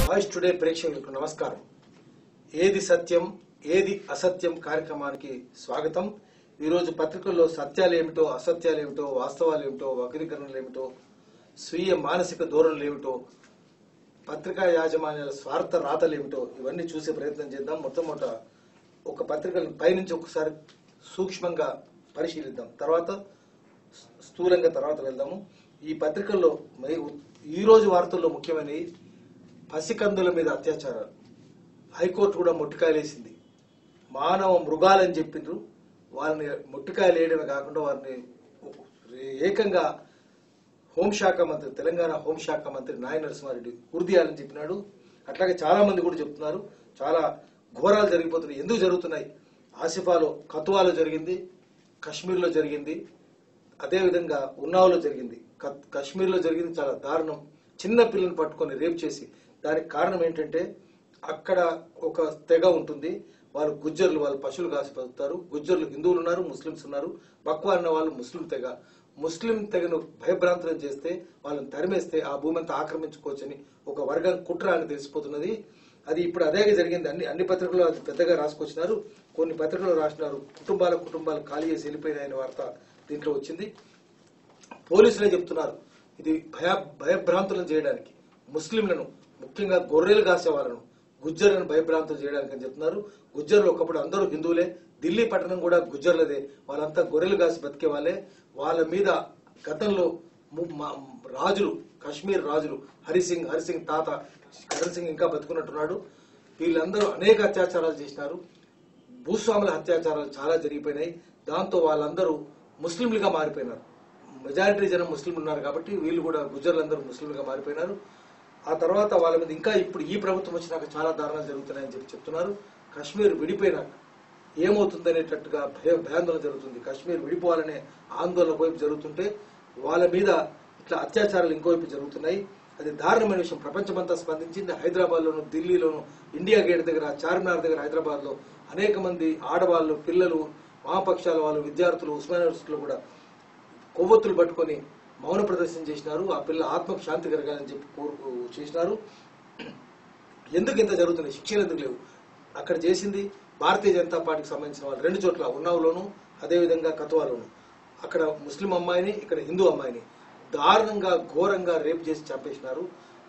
Voice today ప్రేక్షకులకు నమస్కారం ఏది సత్యం ఏది అసత్యం కార్యక్రమానికి స్వాగతం ఈరోజు పత్రికల్లో సత్యాలు ఏమిటో అసత్యాలు ఏమిటో వాస్తవాలు ఏమిటో వక్రీకరణలు ఏమిటో స్వీయ మానసిక ధోరణులు ఏమిటో పత్రికా యాజమాన్యాల స్వార్థ రాతలు ఏమిటో ఇవన్నీ చూసే ప్రయత్నం చేద్దాం మొట్టమొదట ఒక పత్రికలను పైనుంచి ఒకసారి సూక్ష్మంగా పరిశీలిద్దాం తర్వాత స్థూలంగా తర్వాత వెళ్దాము ఈ పత్రికల్లో మరి ఈ రోజు వార్తల్లో ముఖ్యమైనవి పసికందుల మీద అత్యాచారాలు హైకోర్టు కూడా మొట్టికాయలేసింది మానవ మృగాలని చెప్పిండ్రు వారిని మొట్టికాయలు వేయడమే కాకుండా వారిని ఏకంగా హోంశాఖ మంత్రి తెలంగాణ హోంశాఖ మంత్రి నాయ నరసింహారెడ్డి ఉరిదీయాలని చెప్పినాడు అట్లాగే చాలా మంది కూడా చెప్తున్నారు చాలా ఘోరాలు జరిగిపోతున్నాయి ఎందుకు జరుగుతున్నాయి ఆసిఫాలో కతువాలో జరిగింది కశ్మీర్లో జరిగింది అదేవిధంగా ఉన్నావులో జరిగింది క- కశ్మీర్లో జరిగింది చాలా దారుణం చిన్న పిల్లని పట్టుకొని రేప్ చేసి దానికి కారణం ఏంటంటే అక్కడ ఒక తెగ ఉంటుంది వాళ్ళు గుజ్జర్లు వాళ్ళు పశువులు కాసి బతుకుతారు గుజ్జర్లు హిందువులు ఉన్నారు ముస్లిమ్స్ ఉన్నారు బక్వా అన్న వాళ్ళు ముస్లిం తెగ ముస్లిం తెగను భయభ్రాంతులను చేస్తే వాళ్ళని తరిమేస్తే ఆ భూమి అంతా ఆక్రమించుకోవచ్చని ఒక వర్గం కుట్ర అని తెలిసిపోతున్నది అది ఇప్పుడు అదే జరిగింది అన్ని అన్ని పత్రికల్లో అది పెద్దగా రాసుకొచ్చినారు కొన్ని పత్రికల్లో రాసినారు కుటుంబాల కుటుంబాలు ఖాళీ చేసి వెళ్ళిపోయినాయని వార్త దీంట్లో వచ్చింది పోలీసులే చెప్తున్నారు ఇది భయ భయభ్రాంతులను చేయడానికి ముస్లింలను ముఖ్యంగా గొర్రెలు కాసే వాళ్ళను గుజ్జర్లను భయభ్రాంతులు చేయడానికి అని చెప్తున్నారు గుజ్జర్లు ఒకప్పుడు అందరూ హిందువులే ఢిల్లీ పట్టణం కూడా గుజ్జర్లదే వాళ్ళంతా గొర్రెలు కాసి బతికే వాళ్ళే వాళ్ళ మీద గతంలో ము- మా- రాజులు కాశ్మీర్ రాజులు హరిసింగ్ హరిసింగ్ తాత కరణ్ సింగ్ ఇంకా బతుకున్నట్టున్నాడు వీళ్ళందరూ అనేక అత్యాచారాలు చేసినారు భూస్వాముల అత్యాచారాలు చాలా జరిగిపోయినాయి దాంతో వాళ్ళందరూ ముస్లింలుగా మారిపోయినారు మెజారిటీ జనం ముస్లింలు ఉన్నారు కాబట్టి వీళ్ళు కూడా గుజర్లందరూ ముస్లింలుగా మారిపోయినారు ఆ తర్వాత వాళ్ళ మీద ఇంకా ఇప్పుడు ఈ ప్రభుత్వం వచ్చినాక చాలా దారుణాలు జరుగుతున్నాయని చెప్పి చెప్తున్నారు కాశ్మీర్ విడిపోయినాక ఏమవుతుందనేటట్టుగా భయ భయాందోళన జరుగుతుంది కాశ్మీర్ విడిపోవాలనే ఆందోళన వైపు జరుగుతుంటే వాళ్ళ మీద ఇట్లా అత్యాచారాలు ఇంకోవైపు జరుగుతున్నాయి అది దారుణమైన విషయం ప్రపంచమంతా స్పందించింది హైదరాబాద్ లోను ఢిల్లీలోను ఇండియా గేట్ దగ్గర చార్మినార్ దగ్గర హైదరాబాద్ లో అనేక మంది ఆడవాళ్ళు పిల్లలు వామపక్షాల వాళ్ళు విద్యార్థులు ఉస్మానియా యూనివర్సిటీలో కూడా కొవ్వొత్తులు పట్టుకొని మౌన ప్రదర్శన చేసినారు ఆ పిల్ల ఆత్మకు శాంతి కలగాలని చెప్పి కోరు చేసినారు ఎందుకు ఇంత జరుగుతున్నాయి శిక్షలు ఎందుకు లేవు అక్కడ చేసింది భారతీయ జనతా పార్టీకి సంబంధించిన వాళ్ళు రెండు చోట్ల ఉన్నావులోను అదేవిధంగా కతువాలోను అక్కడ ముస్లిం అమ్మాయిని ఇక్కడ హిందూ అమ్మాయిని దారుణంగా ఘోరంగా రేప్ చేసి చంపేసినారు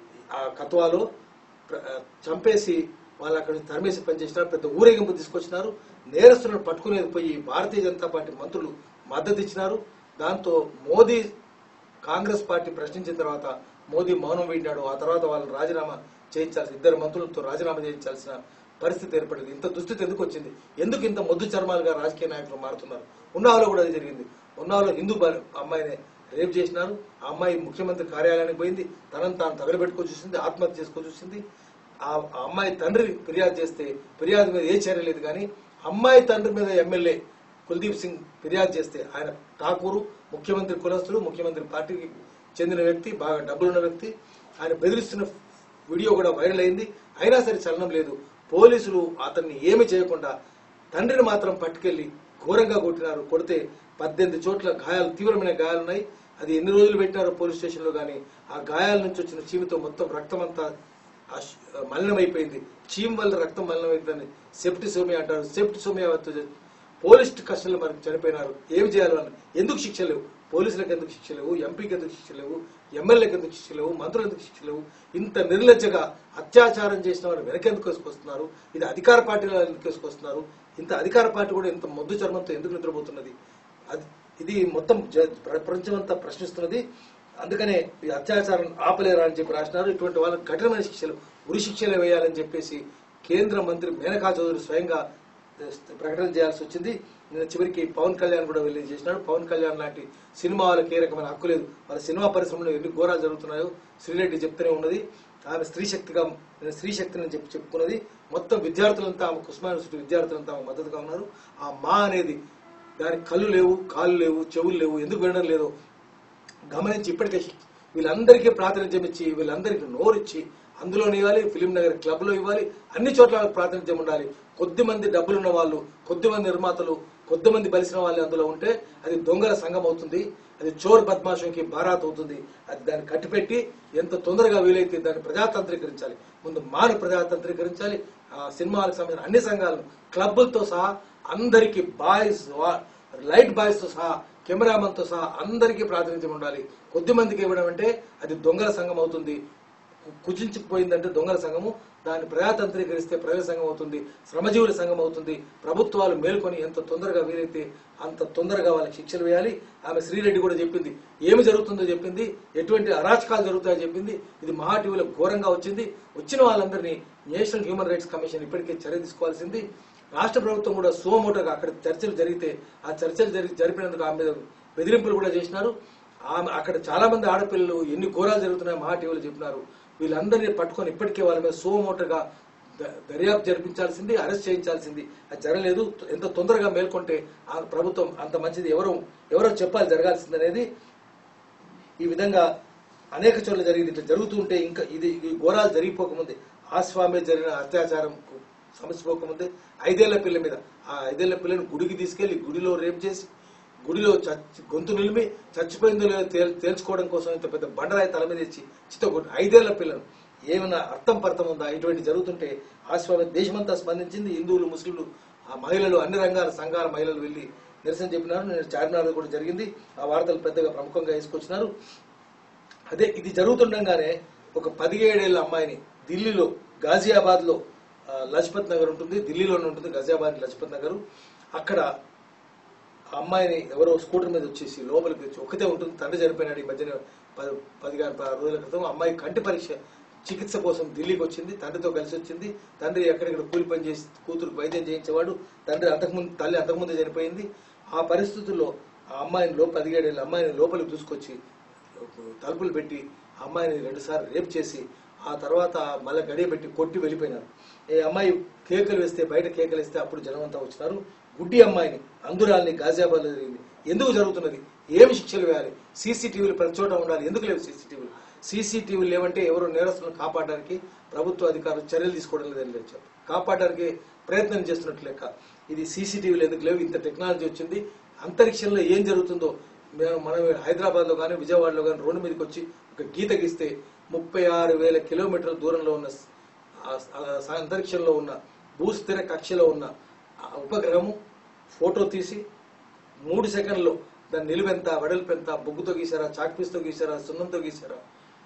ఆ కత్వాలో ప్ర- ఆ, చంపేసి వాళ్ళు అక్కడ నుంచి తరిమేసి పనిచేసినారు పెద్ద ఊరేగింపు తీసుకొచ్చినారు నేరస్తులను పట్టుకునేది పోయి భారతీయ జనతా పార్టీ మంత్రులు మద్దతు ఇచ్చినారు దాంతో మోదీ కాంగ్రెస్ పార్టీ ప్రశ్నించిన తర్వాత మోదీ మౌనం వీడినాడు ఆ తర్వాత వాళ్ళని రాజీనామా చేయించాల్సి ఇద్దరు మంత్రులతో రాజీనామా చేయించాల్సిన పరిస్థితి ఏర్పడింది ఇంత దుస్థితి ఎందుకు వచ్చింది ఎందుకు ఇంత మొద్దు చర్మాలుగా రాజకీయ నాయకులు మారుతున్నారు ఉన్నావలో కూడా అది జరిగింది ఉన్నావలో హిందూ బా- అమ్మాయిని రేప్ చేసినారు ఆ అమ్మాయి ముఖ్యమంత్రి కార్యాలయానికి పోయింది తనను తాను తగలబెట్టుకొని చూసింది ఆత్మహత్య చేసుకొని చూసింది ఆ ఆ అమ్మాయి తండ్రి ఫిర్యాదు చేస్తే ఫిర్యాదు మీద ఏ చర్య లేదు కానీ అమ్మాయి తండ్రి మీద ఎమ్మెల్యే కుల్దీప్ సింగ్ ఫిర్యాదు చేస్తే ఆయన ఠాకూరు ముఖ్యమంత్రి కులస్తుడు ముఖ్యమంత్రి పార్టీకి చెందిన వ్యక్తి బాగా డబ్బులున్న వ్యక్తి ఆయన బెదిరిస్తున్న వీడియో కూడా వైరల్ అయింది అయినా సరే చలనం లేదు పోలీసులు అతన్ని ఏమి చేయకుండా తండ్రిని మాత్రం పట్టుకెళ్లి ఘోరంగా కొట్టినారు కొడితే పద్దెనిమిది చోట్ల గాయాలు తీవ్రమైన గాయాలున్నాయి అది ఎన్ని రోజులు పెట్టినారో పోలీస్ స్టేషన్ లో గానీ ఆ గాయాల నుంచి వచ్చిన చీమితో మొత్తం రక్తం అంతా అశ్- మలినమైపోయింది చీమ్ వల్ల రక్తం మలినమైందని సెప్టి సోమియా అంటారు సెప్టి సోమియా వద్ద పోలీస్ కస్టడీలో మనకు చనిపోయినారు ఏమి చేయాలి వాళ్ళు ఎందుకు శిక్ష లేవు పోలీసులకు ఎందుకు శిక్ష లేవు ఎంపీకి ఎందుకు శిక్ష లేవు ఎమ్మెల్యేకి ఎందుకు శిక్ష లేవు మంత్రులకు ఎందుకు శిక్ష లేవు ఇంత నిర్లజ్జగా అత్యాచారం చేసిన వారు వెనకెందుకు వేసుకొస్తున్నారు ఇది అధికార పార్టీలో ఎందుకు వేసుకొస్తున్నారు ఇంత అధికార పార్టీ కూడా ఇంత మొద్దు చర్మంతో ఎందుకు నిద్రపోతున్నది అది ఇది మొత్తం జ- ప్రపంచం అంతా ప్రశ్నిస్తున్నది అందుకనే ఈ అత్యాచారం ఆపలేరా అని చెప్పి రాసినారు ఇటువంటి వాళ్ళకి కఠినమైన శిక్షలు ఉరి శిక్షలే వేయాలని చెప్పేసి కేంద్ర మంత్రి మేనకా చౌదరి స్వయంగా ప్రకటన చేయాల్సి వచ్చింది నిన్న చివరికి పవన్ కళ్యాణ్ కూడా వెళ్ళి చేసినాడు పవన్ కళ్యాణ్ లాంటి సినిమా వాళ్ళకి ఏ రకమైన హక్కు లేదు మన సినిమా పరిశ్రమలో ఎన్ని ఘోరాలు జరుగుతున్నాయో శ్రీరెడ్డి చెప్తూనే ఉన్నది ఆమె స్త్రీ శక్తిగా నేను స్త్రీ శక్తిని అని చెప్పి చెప్పుకున్నది మొత్తం విద్యార్థులంతా ఆమె కుస్మా యూనివర్సిటీ విద్యార్థులంతా ఆమె మద్దతుగా ఉన్నారు ఆ మా అనేది దానికి కళ్ళు లేవు కాళ్ళు లేవు చెవులు లేవు ఎందుకు వినడం లేదు గమనించి ఇప్పటికే వీళ్ళందరికీ ప్రాతినిధ్యం ఇచ్చి వీళ్ళందరికీ నోరిచ్చి అందులోనే ఇవ్వాలి ఫిలిం నగర్ క్లబ్ లో ఇవ్వాలి అన్ని చోట్ల వాళ్ళకి ప్రాతినిధ్యం ఉండాలి కొద్ది మంది డబ్బులున్న వాళ్ళు కొద్ది మంది నిర్మాతలు కొద్దిమంది బలిసిన వాళ్ళు అందులో ఉంటే అది దొంగల సంఘం అవుతుంది అది చోర్ బద్మాషంకి భారాత్ అవుతుంది అది దాన్ని కట్టిపెట్టి ఎంత తొందరగా వీలైతే దాన్ని ప్రజాతంత్రీకరించాలి ముందు మాను ప్రజాతంత్రీకరించాలి ఆ సినిమాలకు సంబంధించిన అన్ని సంఘాలను క్లబ్బులతో సహా అందరికీ బాయ్స్ లైట్ బాయ్స్ తో సహా కెమెరామన్ తో సహా అందరికీ ప్రాతినిధ్యం ఉండాలి కొద్ది మందికి ఇవ్వడం అంటే అది దొంగల సంఘం అవుతుంది కుచించిపోయిందంటే దొంగల సంఘము దాన్ని ప్రజాతంత్రీకరిస్తే ప్రజల సంఘం అవుతుంది శ్రమజీవుల సంఘం అవుతుంది ప్రభుత్వాలు మేల్కొని ఎంత తొందరగా వీలైతే అంత తొందరగా వాళ్ళకి శిక్షలు వేయాలి ఆమె శ్రీరెడ్డి కూడా చెప్పింది ఏమి జరుగుతుందో చెప్పింది ఎటువంటి అరాచకాలు జరుగుతాయో చెప్పింది ఇది మహా టీవీలో ఘోరంగా వచ్చింది వచ్చిన వాళ్ళందరినీ నేషనల్ హ్యూమన్ రైట్స్ కమిషన్ ఇప్పటికే చర్య తీసుకోవాల్సింది రాష్ట్ర ప్రభుత్వం కూడా సోమోటోగా అక్కడ చర్చలు జరిగితే ఆ చర్చలు జరిగి జరిపినందుకు ఆమె మీద బెదిరింపులు కూడా చేసినారు ఆమె అక్కడ చాలా మంది ఆడపిల్లలు ఎన్ని ఘోరాలు జరుగుతున్నాయో మహా టీవీలో చెప్పినారు వీళ్ళందరినీ పట్టుకొని ఇప్పటికే వాళ్ళ మీద సోమోటగా ద- దర్యాప్తు జరిపించాల్సింది అరెస్ట్ చేయించాల్సింది అది జరగలేదు ఎంత తొందరగా మేల్కొంటే ఆ ప్రభుత్వం అంత మంచిది ఎవరో ఎవరో చెప్పాలి జరగాల్సింది అనేది ఈ విధంగా అనేక చోట్ల జరిగింది ఇట్లా జరుగుతూ ఉంటే ఇంకా ఇది ఈ ఘోరాలు జరిగిపోకముందే ఆస్వామే జరిగిన అత్యాచారం సమసిపోకముందే ఐదేళ్ల పిల్ల మీద ఆ ఐదేళ్ల పిల్లని గుడికి తీసుకెళ్లి గుడిలో రేప్ చేసి గుడిలో చచ్చి గొంతు నిలిమి చచ్చిపోయిందో లేదో తేల్ తేల్చుకోవడం కోసం ఇంత పెద్ద బండరాయి తల మీద ఇచ్చి చిత్తగొట్టు ఐదేళ్ల పిల్లను ఏమైనా అర్థం పర్థం ఉందా ఇటువంటి జరుగుతుంటే ఆస్వామి దేశమంతా స్పందించింది హిందువులు ముస్లింలు ఆ మహిళలు అన్ని రంగాల సంఘాల మహిళలు వెళ్లి నిరసన చెప్పినారు నేను చార్మినార్ కూడా జరిగింది ఆ వార్తలు పెద్దగా ప్రముఖంగా వేసుకొచ్చినారు అదే ఇది జరుగుతుండగానే ఒక పదిహేడేళ్ల అమ్మాయిని ఢిల్లీలో గాజియాబాద్ లో లజపత్ నగర్ ఉంటుంది ఢిల్లీలోనే ఉంటుంది గాజియాబాద్ లజపత్ నగర్ అక్కడ ఆ అమ్మాయిని ఎవరో స్కూటర్ మీద వచ్చేసి లోపలికి వచ్చి ఒక్కతే ఉంటుంది తండ్రి చనిపోయినాడు ఈ మధ్యన పది పదిహేను పది రోజుల క్రితం అమ్మాయి కంటి పరీక్ష చికిత్స కోసం ఢిల్లీకి వచ్చింది తండ్రితో కలిసి వచ్చింది తండ్రి ఎక్కడెక్కడ కూలి పని చేసి కూతురు వైద్యం చేయించేవాడు తండ్రి అంతకుముందు తల్లి అంతకుముందు చనిపోయింది ఆ పరిస్థితుల్లో ఆ అమ్మాయిని లో పదిహేడేళ్ళ అమ్మాయిని లోపలికి తీసుకొచ్చి తలుపులు పెట్టి ఆ అమ్మాయిని రెండుసార్లు రేప్ చేసి ఆ తర్వాత మళ్ళీ గడియ పెట్టి కొట్టి వెళ్ళిపోయినారు ఈ అమ్మాయి కేకలు వేస్తే బయట కేకలు వేస్తే అప్పుడు జనం అంతా వచ్చినారు గుడ్డి అమ్మాయిని అందురాల్ని గాజియాబాద్ లో జరిగింది ఎందుకు జరుగుతున్నది ఏమి శిక్షలు వేయాలి సీసీటీవీలు ప్రతి చోట ఉండాలి ఎందుకు లేవు సీసీటీవీలు సీసీటీవీలు లేవంటే ఎవరు నేరస్తులను కాపాడడానికి ప్రభుత్వ అధికారులు చర్యలు తీసుకోవడం లేదని లేదు చెప్పు. కాపాడడానికి ప్రయత్నం చేస్తున్నట్లు లెక్క ఇది సీసీటీవీలు ఎందుకు లేవు ఇంత టెక్నాలజీ వచ్చింది అంతరిక్షంలో ఏం జరుగుతుందో మేము మనం హైదరాబాద్ లో కానీ విజయవాడలో కానీ రోడ్డు మీదకి వచ్చి ఒక గీత గీస్తే ముప్పై ఆరు వేల కిలోమీటర్ల దూరంలో ఉన్న స- ఆ- ఆ అంతరిక్షంలో ఉన్న భూస్థిర కక్షలో ఉన్న ఆ ఉపగ్రహము ఫోటో తీసి మూడు సెకండ్లో దాని నిలువెంత వెడల్పెంత బొగ్గుతో గీసారా చాక్పీస్తో గీసారా సున్నంతో గీసారా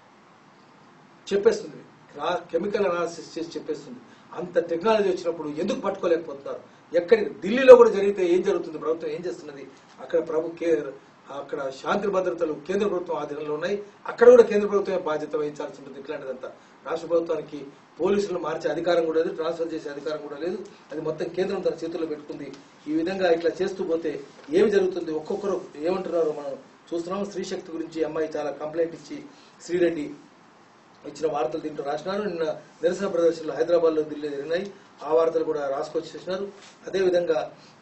చెప్పేస్తుంది రా కెమికల్ అనాలిసిస్ చేసి చెప్పేస్తుంది అంత టెక్నాలజీ వచ్చినప్పుడు ఎందుకు పట్టుకోలేకపోతున్నారు ఎక్కడికి ఢిల్లీలో కూడా జరిగితే ఏం జరుగుతుంది ప్రభుత్వం ఏం చేస్తున్నది అక్కడ ప్రభు కే అక్కడ శాంతి భద్రతలు కేంద్ర ప్రభుత్వం ఆధీనంలో ఉన్నాయి అక్కడ కూడా కేంద్ర ప్రభుత్వమే బాధ్యత వహించాల్సి ఉంటుంది ఇట్లాంటిదంతా రాష్ట్ర ప్రభుత్వానికి పోలీసులు మార్చే అధికారం కూడా లేదు ట్రాన్స్ఫర్ చేసే అధికారం కూడా లేదు అది మొత్తం కేంద్రం తన చేతుల్లో పెట్టుకుంది ఈ విధంగా ఇట్లా చేస్తూ పోతే ఏమి జరుగుతుంది ఒక్కొక్కరు ఏమంటున్నారో మనం చూస్తున్నాం స్త్రీ శక్తి గురించి ఈ అమ్మాయి చాలా కంప్లైంట్ ఇచ్చి శ్రీరెడ్డి ఇచ్చిన వార్తలు దీంట్లో రాసినారు నిన్న నిరసన ప్రదర్శనలు హైదరాబాద్ లో ఢిల్లీ జరిగినాయి ఆ వార్తలు కూడా రాసుకొచ్చేసినారు అదేవిధంగా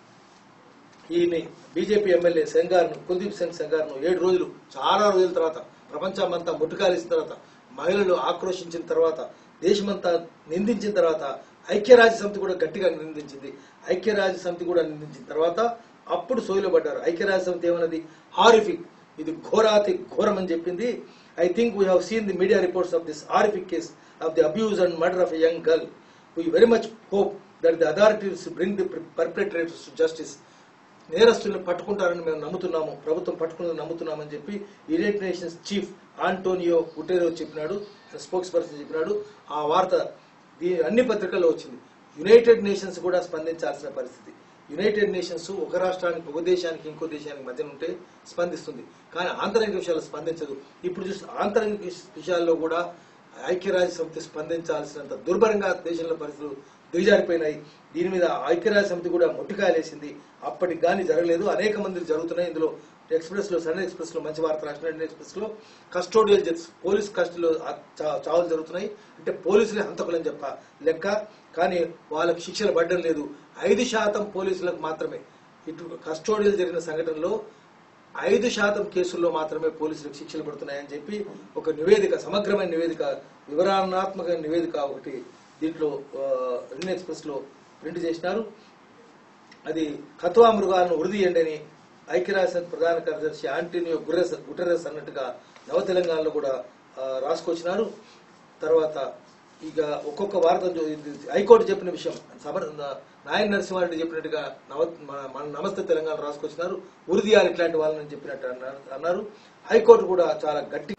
ఈయన బీజేపీ ఎమ్మెల్యే సెంగార్ను కుల్దీప్ సింగ్ సెంగార్ను ఏడు రోజులు చాలా రోజుల తర్వాత ప్రపంచమంతా ముట్టుకాలేసిన తర్వాత మహిళలు ఆక్రోశించిన తర్వాత దేశమంతా నిందించిన తర్వాత ఐక్యరాజ్య సమితి కూడా గట్టిగా నిందించింది ఐక్యరాజ్య సమితి కూడా నిందించిన తర్వాత అప్పుడు సోయిలో పడ్డారు ఐక్యరాజ్య సమితి ఏమన్నది హారిఫిక్ ఇది ఘోరాతి ఘోరం అని చెప్పింది I think we have seen the media reports of this horrific case of the abuse and murder of a young girl we very much hope that the authorities bring the perpetrators to justice నేరస్తుల్ని పట్టుకుంటారని మేము నమ్ముతున్నాము ప్రభుత్వం పట్టుకుందని నమ్ముతున్నామని చెప్పి United Nations chief Antonio Guterres చెప్పినాడు spokes person చెప్పినాడు ఆ వార్త దీ అన్ని పత్రికల్లో వచ్చింది యునైటెడ్ నేషన్స్ కూడా స్పందించాల్సిన పరిస్థితి యునైటెడ్ నేషన్స్ ఒక రాష్ట్రానికి ఒక దేశానికి ఇంకో దేశానికి మధ్య ఉంటే స్పందిస్తుంది కానీ ఆంతరంగిక విషయాలు స్పందించదు ఇప్పుడు చూస్తే ఆంతరంగిక విషయాల్లో కూడా ఐక్యరాజ్య సమితి స్పందించాల్సినంత దుర్భరంగా దేశంలో పరిస్థితులు దిగజారిపోయినాయి దీని మీద ఐక్యరాజ్య సమితి కూడా ముట్టికాయలేసింది అప్పటికి కానీ జరగలేదు అనేక మంది జరుగుతున్నాయి ఇందులో ఎక్స్ప్రెస్ లో సన్ ఎక్స్ప్రెస్ లో మంచి వార్త రాసిన ఇండియన్ ఎక్స్ప్రెస్ లో కస్టోడియల్ జెట్స్ పోలీస్ కస్టడీలో ఆ చా- చావులు జరుగుతున్నాయి అంటే పోలీసులే హంతకులని చెప్ప లెక్క కానీ వాళ్ళకి శిక్షలు పడడం లేదు ఐదు శాతం పోలీసులకు మాత్రమే ఇటు కస్టోడియల్ జరిగిన సంఘటనలో ఐదు శాతం కేసుల్లో మాత్రమే పోలీసులకు శిక్షలు పడుతున్నాయని చెప్పి ఒక నివేదిక సమగ్రమైన నివేదిక వివరణాత్మక నివేదిక ఒకటి దీంట్లో ఆ, ఇండియన్ ఎక్స్ప్రెస్ లో ప్రింట్ చేసినారు అది కథువా మృగాలను ఉరిదీయండి అని ఐక్యరాజ్య ప్రధాన కార్యదర్శి ఆంటోనియో గుర్రెస్ గుటెరస్ అన్నట్టుగా నవ తెలంగాణలో కూడా ఆ, రాసుకొచ్చినారు తర్వాత ఇక ఒక్కొక్క వార్త చూ- ఇది హైకోర్టు చెప్పిన విషయం సమర్ నాయన నరసింహారెడ్డి చెప్పినట్టుగా నవ మన మన నమస్తే తెలంగాణ రాసుకొచ్చినారు ఉరిదీయాలి ఇట్లాంటి వాళ్ళని చెప్పినట్టు అన్నారు అన్నారు హైకోర్టు కూడా చాలా గట్టి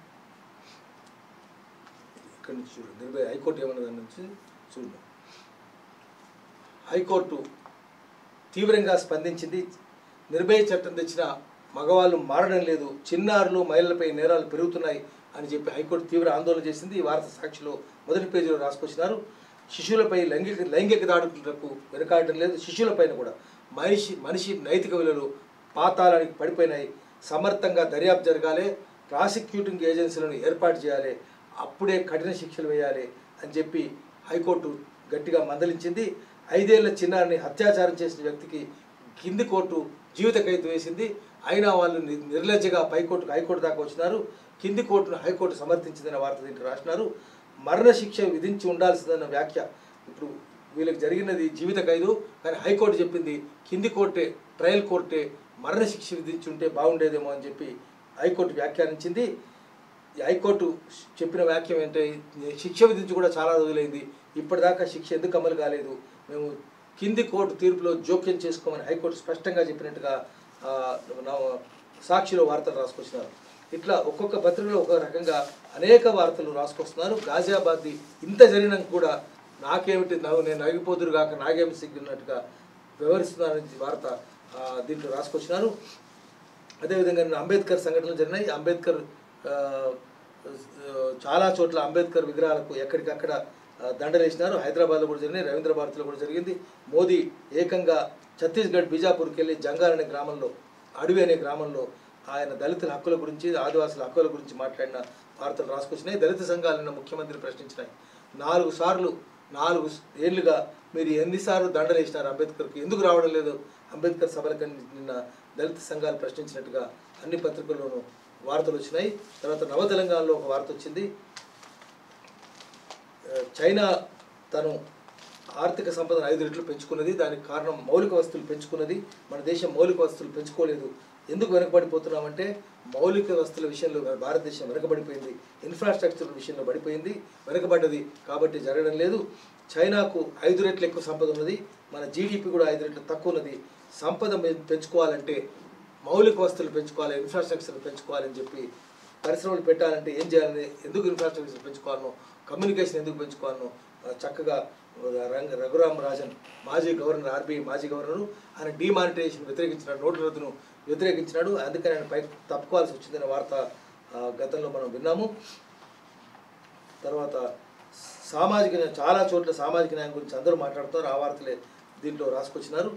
ఇక్కడి నుంచి చూడండి నిర్భయ హైకోర్టు ఏమన్న దాని నుంచి చూద్దాం హైకోర్టు తీవ్రంగా స్పందించింది నిర్భయ చట్టం తెచ్చిన మగవాళ్ళు మారడం లేదు చిన్నారులు మహిళలపై నేరాలు పెరుగుతున్నాయి అని చెప్పి హైకోర్టు తీవ్ర ఆందోళన చేసింది ఈ వార్త సాక్షిలో మొదటి పేజీలో రాసుకొచ్చినారు శిశువులపై లైంగిక లైంగిక దాడులకు వెనకాడటం లేదు శిశువులపైన కూడా మనిషి మనిషి నైతిక విలువలు పాతాళానికి పడిపోయినాయి సమర్థంగా దర్యాప్తు జరగాలి ప్రాసిక్యూటింగ్ ఏజెన్సీలను ఏర్పాటు చేయాలి అప్పుడే కఠిన శిక్షలు వేయాలి అని చెప్పి హైకోర్టు గట్టిగా మందలించింది ఐదేళ్ల చిన్నారిని అత్యాచారం చేసిన వ్యక్తికి కింది కోర్టు జీవిత ఖైదు వేసింది అయినా వాళ్ళు ని- నిర్లజ్జగా పైకోర్టుకు హైకోర్టు దాకా వచ్చినారు కింది కోర్టును హైకోర్టు సమర్థించిందనే వార్త దీంట్లో రాసినారు మరణశిక్ష విధించి ఉండాల్సిందన్న వ్యాఖ్య ఇప్పుడు వీళ్ళకి జరిగినది జీవిత ఖైదు కానీ హైకోర్టు చెప్పింది కింది కోర్టే ట్రయల్ కోర్టే మరణశిక్ష విధించి ఉంటే బాగుండేదేమో అని చెప్పి హైకోర్టు వ్యాఖ్యానించింది ఈ హైకోర్టు చెప్పిన వాక్యం ఏంటంటే శిక్ష విధించి కూడా చాలా రోజులైంది ఇప్పటిదాకా శిక్ష ఎందుకు అమలు కాలేదు మేము కింది కోర్టు తీర్పులో జోక్యం చేసుకోమని హైకోర్టు స్పష్టంగా చెప్పినట్టుగా ఆ, నా- సాక్షిలో వార్తలు రాసుకొచ్చినారు ఇట్లా ఒక్కొక్క పత్రికలో ఒక్కొక్క రకంగా అనేక వార్తలు రాసుకొస్తున్నారు గాజియాబాద్ది ఇంత జరిగినా కూడా నాకేమిటి నవ్వు నేను నగిపోదురు కాక నాకేమి సిగ్గున్నట్టుగా వివరిస్తున్నారని వార్త ఆ, దీంట్లో రాసుకొచ్చినారు అదేవిధంగా నిన్న అంబేద్కర్ సంఘటనలు జరిగినాయి అంబేద్కర్ ఆ, చాలా చోట్ల అంబేద్కర్ విగ్రహాలకు ఎక్కడికక్కడ ఆ, దండలేసినారు హైదరాబాద్లో కూడా జరిగినాయి రవీంద్ర భారతిలో కూడా జరిగింది మోదీ ఏకంగా ఛత్తీస్గఢ్ బీజాపూర్కి వెళ్ళి జంగాల్ అనే గ్రామంలో అడవి అనే గ్రామంలో ఆయన దళితుల హక్కుల గురించి ఆదివాసుల హక్కుల గురించి మాట్లాడిన వార్తలు రాసుకొచ్చినాయి దళిత సంఘాలు నిన్న ముఖ్యమంత్రి ప్రశ్నించినాయి నాలుగు సార్లు నాలుగు ఏళ్లుగా మీరు ఎన్నిసార్లు దండలు వేసినారు అంబేద్కర్కి ఎందుకు రావడం లేదు అంబేద్కర్ సభలకు నిన్న దళిత సంఘాలు ప్రశ్నించినట్టుగా అన్ని పత్రికల్లోనూ వార్తలు వచ్చినాయి తర్వాత నవ తెలంగాణలో ఒక వార్త వచ్చింది ఆ, చైనా తను ఆర్థిక సంపదను ఐదు రెట్లు పెంచుకున్నది దానికి కారణం మౌలిక వస్తువులు పెంచుకున్నది మన దేశం మౌలిక వస్తువులు పెంచుకోలేదు ఎందుకు వెనకబడిపోతున్నామంటే మౌలిక వస్తువుల విషయంలో భారతదేశం వెనకబడిపోయింది ఇన్ఫ్రాస్ట్రక్చర్ విషయంలో పడిపోయింది వెనకబడ్డది కాబట్టి జరగడం లేదు చైనాకు ఐదు రెట్లు ఎక్కువ సంపద ఉన్నది మన జీడిపి కూడా ఐదు రెట్లు తక్కువ ఉన్నది సంపద పెం- పెంచుకోవాలంటే మౌలిక వస్తువులు పెంచుకోవాలి ఇన్ఫ్రాస్ట్రక్చర్ పెంచుకోవాలని చెప్పి పరిశ్రమలు పెట్టాలంటే ఏం చేయాలని ఎందుకు ఇన్ఫ్రాస్ట్రక్చర్ పెంచుకోవాలనో కమ్యూనికేషన్ ఎందుకు పెంచుకోవాలనో ఆ, చక్కగా రంగ రఘురామ్ రాజన్ మాజీ గవర్నర్ ఆర్బీఐ మాజీ గవర్నరు ఆయన డిమానిటైజేషన్ వ్యతిరేకించినాడు నోట్ల రద్దును వ్యతిరేకించినాడు అందుకని ఆయన పై తప్పుకోవాల్సి వచ్చిందనే వార్త ఆ, గతంలో మనం విన్నాము తర్వాత సామాజిక న్యాయం చాలా చోట్ల సామాజిక న్యాయం గురించి అందరూ మాట్లాడుతారు ఆ వార్తలే దీంట్లో రాసుకొచ్చినారు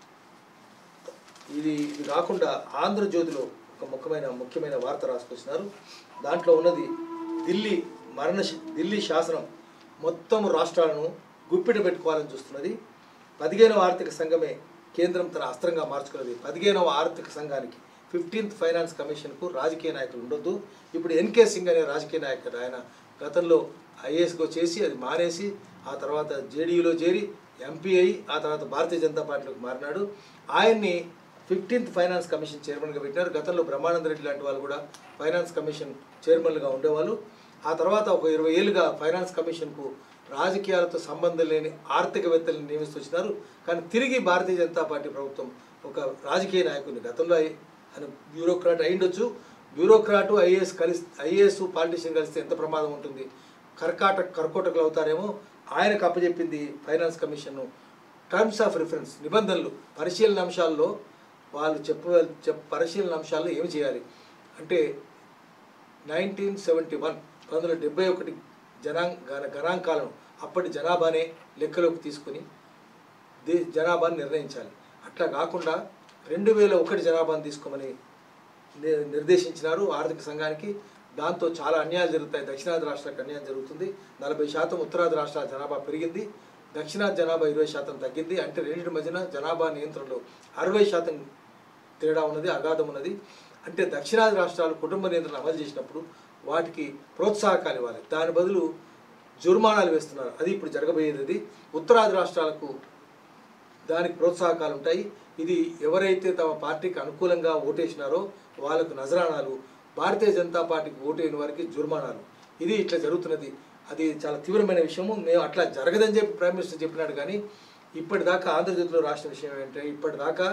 ఇది ఇది కాకుండా ఆంధ్రజ్యోతిలో ఒక ముఖ్యమైన ముఖ్యమైన వార్త రాసుకొచ్చినారు దాంట్లో ఉన్నది ఢిల్లీ మరణ శ- ఢిల్లీ శాసనం మొత్తం రాష్ట్రాలను గుప్పిట పెట్టుకోవాలని చూస్తున్నది పదిహేనవ ఆర్థిక సంఘమే కేంద్రం తన అస్త్రంగా మార్చుకున్నది పదిహేనవ ఆర్థిక సంఘానికి ఫిఫ్టీన్త్ ఫైనాన్స్ కమిషన్కు రాజకీయ నాయకులు ఉండొద్దు ఇప్పుడు ఎన్కే సింగ్ అనే రాజకీయ నాయకుడు ఆయన గతంలో ఐఏఎస్గా చేసి అది మానేసి ఆ తర్వాత జేడీయూలో చేరి ఎంపీ అయి ఆ తర్వాత భారతీయ జనతా పార్టీలోకి మారినాడు ఆయన్ని ఫిఫ్టీన్త్ ఫైనాన్స్ కమిషన్ చైర్మన్గా పెట్టినారు గతంలో బ్రహ్మానంద రెడ్డి లాంటి వాళ్ళు కూడా ఫైనాన్స్ కమిషన్ చైర్మన్గా ఉండేవాళ్ళు ఆ తర్వాత ఒక ఇరవై ఏళ్ళుగా ఫైనాన్స్ కమిషన్కు రాజకీయాలతో సంబంధం లేని ఆర్థికవేత్తలను నియమిస్తూ వచ్చినారు కానీ తిరిగి భారతీయ జనతా పార్టీ ప్రభుత్వం ఒక రాజకీయ నాయకుడిని గతంలో అయి- ఆయన బ్యూరోక్రాట్ అయిండొచ్చు బ్యూరోక్రాటు ఐఏఎస్ కలిసి ఐఏఎస్ పాలిటీషియన్ కలిస్తే ఎంత ప్రమాదం ఉంటుంది కర్కాట కర్కోటకులు అవుతారేమో ఆయనకు అప్పచెప్పింది finance commission terms of reference నిబంధనలు పరిశీలన అంశాల్లో వాళ్ళు చెప్ప చెప్ పరిశీలన అంశాల్లో ఏమి చేయాలి అంటే నైన్టీన్ సెవెంటీ వన్ పంతొమ్మిది వందల డెబ్బై ఒకటి జనాంగ గణ- గణాంకాలను అప్పటి జనాభానే లెక్కలోకి తీసుకుని దే జనాభాను నిర్ణయించాలి అట్లా కాకుండా రెండు వేల ఒకటి జనాభాను తీసుకోమని ని- నిర్దేశించినారు ఆర్థిక సంఘానికి దాంతో చాలా అన్యాయాలు జరుగుతాయి దక్షిణాది రాష్ట్రాలకు అన్యాయం జరుగుతుంది నలభై శాతం ఉత్తరాది రాష్ట్రాల జనాభా పెరిగింది దక్షిణాది జనాభా ఇరవై శాతం తగ్గింది అంటే రెండింటి మధ్యన జనాభా నియంత్రణలో అరవై శాతం తేడా ఉన్నది అగాధం ఉన్నది అంటే దక్షిణాది రాష్ట్రాలు కుటుంబ నియంత్రణ అమలు చేసినప్పుడు వాటికి ప్రోత్సాహకాలు ఇవ్వాలి దాని బదులు జుర్మానాలు వేస్తున్నారు అది ఇప్పుడు జరగబోయేది అది ఉత్తరాది రాష్ట్రాలకు దానికి ప్రోత్సాహకాలు ఉంటాయి ఇది ఎవరైతే తమ పార్టీకి అనుకూలంగా ఓటేసినారో వాళ్ళకు నజరానాలు భారతీయ జనతా పార్టీకి ఓటైన వారికి జుర్మానాలు ఇది ఇట్లా జరుగుతున్నది అది చాలా తీవ్రమైన విషయము మేము అట్లా జరగదని చెప్పి ప్రైమ్ మినిస్టర్ చెప్పినాడు కానీ ఇప్పటిదాకా ఆంధ్రజ్యోతిలో రాసిన విషయం ఏంటంటే ఇప్పటిదాకా